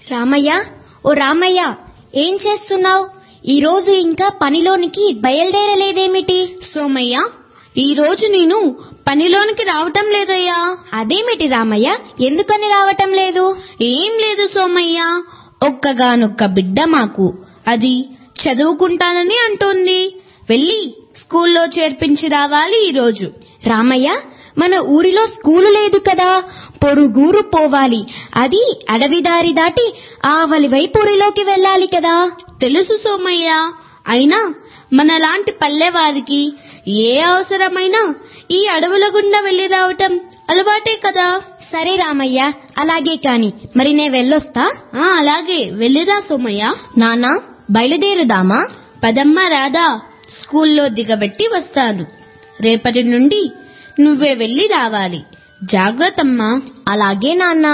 రామయ్య ఓ రామయ్య ఏం చేస్తున్నావు ఈరోజు ఇంకా పనిలోనికి బయలుదేరలేదేమిటి సోమయ్య ఈ రోజు నేను పనిలోనికి రావటం లేదయ్యా అదేమిటి రామయ్య ఎందుకని రావటం లేదు ఏం లేదు సోమయ్య ఒక్కగానొక్క బిడ్డ మాకు అది చదువుకుంటానని అంటోంది వెళ్ళి స్కూల్లో చేర్పించి రావాలి ఈరోజు రామయ్య మన ఊరిలో స్కూలు లేదు కదా పొరుగురు పోవాలి అది అడవి దారి దాటి ఆవలి వైపు ఊరిలోకి వెళ్ళాలి కదా తెలుసు సోమయ్య అయినా మనలాంటి పల్లెవారికి ఏ అవసరమైనా ఈ అడవుల గుండా వెళ్లి రావటం అలవాటే కదా సరే రామయ్య అలాగే కాని మరి నే వెళ్ళొస్తా ఆ అలాగే వెళ్ళిరా సోమయ్య నానా బయలుదేరుదామా పదమ్మ రాదా స్కూల్లో దిగబెట్టి వస్తాను రేపటి నుండి నువ్వే వెళ్ళి రావాలి జాగ్రత్తమ్మా అలాగే నాన్న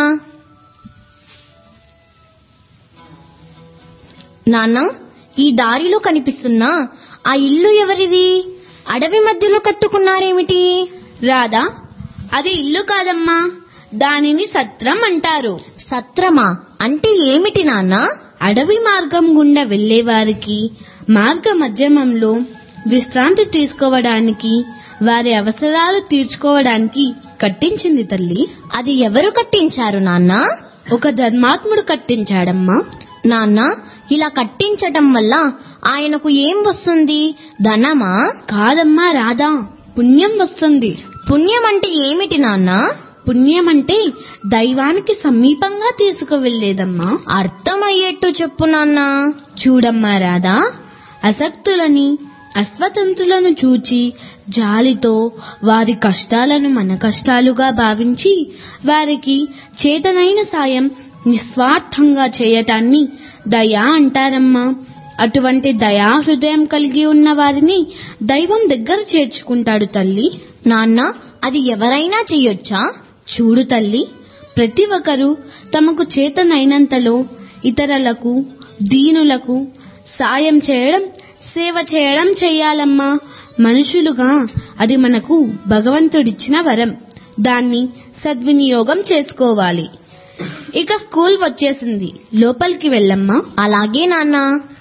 నాన్న ఈ దారిలో కనిపిస్తున్న ఆ ఇల్లు ఎవరిది అడవి మధ్యలో కట్టుకున్నారేమిటి రాదా అది ఇల్లు కాదమ్మా దానిని సత్రం అంటారు సత్రమా అంటే ఏమిటి నాన్న అడవి మార్గం గుండా వెళ్లే వారికి మార్గ మధ్యమంలో విశ్రాంతి తీసుకోవడానికి వారి అవసరాలు తీర్చుకోవడానికి కట్టించింది తల్లి అది ఎవరు కట్టించారు నాన్న ఒక ధర్మాత్ముడు కట్టించాడమ్మా నాన్న ఇలా కట్టించటం వల్ల ఆయనకు ఏం వస్తుంది ధనమా కాదమ్మా రాదా పుణ్యం వస్తుంది పుణ్యం అంటే ఏమిటి నాన్న పుణ్యం అంటే దైవానికి సమీపంగా తీసుకువెళ్లేదమ్మా అర్థమయ్యేట్టు చెప్పు నాన్న చూడమ్మా రాధా అసక్తులని అస్వతంతులను చూచి జాలితో వారి కష్టాలను మన కష్టాలుగా భావించి వారికి చేతనైన సాయం నిస్వార్థంగా చేయటాన్ని దయా అంటారమ్మా అటువంటి దయా హృదయం కలిగి ఉన్న వారిని దైవం దగ్గర చేర్చుకుంటాడు తల్లి నాన్న అది ఎవరైనా చెయ్యొచ్చా చూడు తల్లి ప్రతి ఒక్కరూ తమకు చేతనైనంతలో ఇతరులకు దీనులకు సాయం చేయడం సేవ చేయడం చెయ్యాలమ్మా మనుషులుగా అది మనకు భగవంతుడిచ్చిన వరం దాన్ని సద్వినియోగం చేసుకోవాలి ఇక స్కూల్ వచ్చేసింది లోపలికి వెళ్ళమ్మా అలాగే నాన్న